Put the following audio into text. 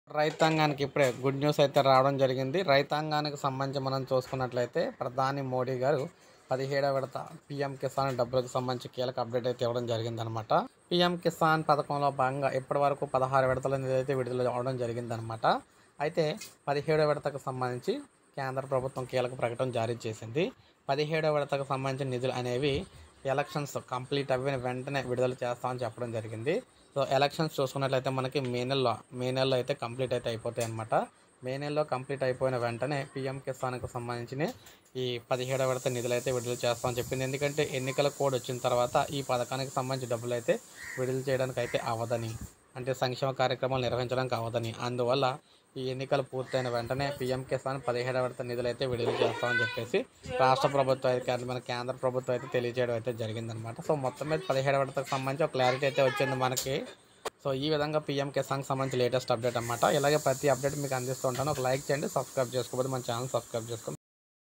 రైతాంగానికి ఇప్పుడే good news అయితే రావడం జరిగింది రైతాంగానికి సంబంధించి మనం చూసుకున్నట్లయితే ప్రధాని మోడీ గారు పదిహేడవ విడత పిఎం కిసాన్ డబ్బులకు సంబంధించి కీలక అప్డేట్ అయితే ఇవ్వడం జరిగిందనమాట పిఎం కిసాన్ పథకంలో భాగంగా ఇప్పటి వరకు పదహారు విడతల నిధి అయితే విడుదల అవడం జరిగిందనమాట అయితే పదిహేడవ విడతకు సంబంధించి కేంద్ర ప్రభుత్వం కీలక ప్రకటన జారీ చేసింది పదిహేడవ విడతకు సంబంధించిన నిధులు అనేవి ఎలక్షన్స్ కంప్లీట్ అవ్విన వెంటనే విడుదల చేస్తామని చెప్పడం జరిగింది సో ఎలక్షన్స్ చూసుకున్నట్లయితే మనకి మే నెలలో మే నెలలో అయితే కంప్లీట్ అయితే అయిపోతాయి అనమాట మే నెలలో కంప్లీట్ అయిపోయిన వెంటనే పిఎం కిసాన్కు సంబంధించిన ఈ పదిహేడవ విడత నిధులు అయితే విడుదల చేస్తామని చెప్పింది ఎందుకంటే ఎన్నికల కోడ్ వచ్చిన తర్వాత ఈ పథకానికి సంబంధించి డబ్బులు అయితే విడుదల చేయడానికి అయితే అవ్వదని అంటే సంక్షేమ కార్యక్రమాలు నిర్వహించడానికి అవ్వదని అందువల్ల ఈ ఎన్నికలు పూర్తయిన వెంటనే పీఎం కిసాన్ పదిహేడవ విడత నిధులు అయితే విడుదల చేస్తామని చెప్పేసి రాష్ట్ర ప్రభుత్వం అయితే కేంద్ర- మన కేంద్ర ప్రభుత్వం అయితే తెలియజేయడం అయితే జరిగిందనమాట సో మొత్తం మీద పదిహేడవ విడతకు సంబంధించి ఒక క్లారిటీ అయితే వచ్చింది మనకి సో ఈ విధంగా పీఎం కిసాన్కి సంబంధించి లేటెస్ట్ అప్డేట్ అనమాట ఇలాగే ప్రతి అప్డేట్ మీకు అందిస్తూ ఉంటాను ఒక లైక్ చేయండి సబ్స్క్రైబ్ చేసుకోకపోతే మన ఛానల్ సబ్స్క్రైబ్ చేసుకోండి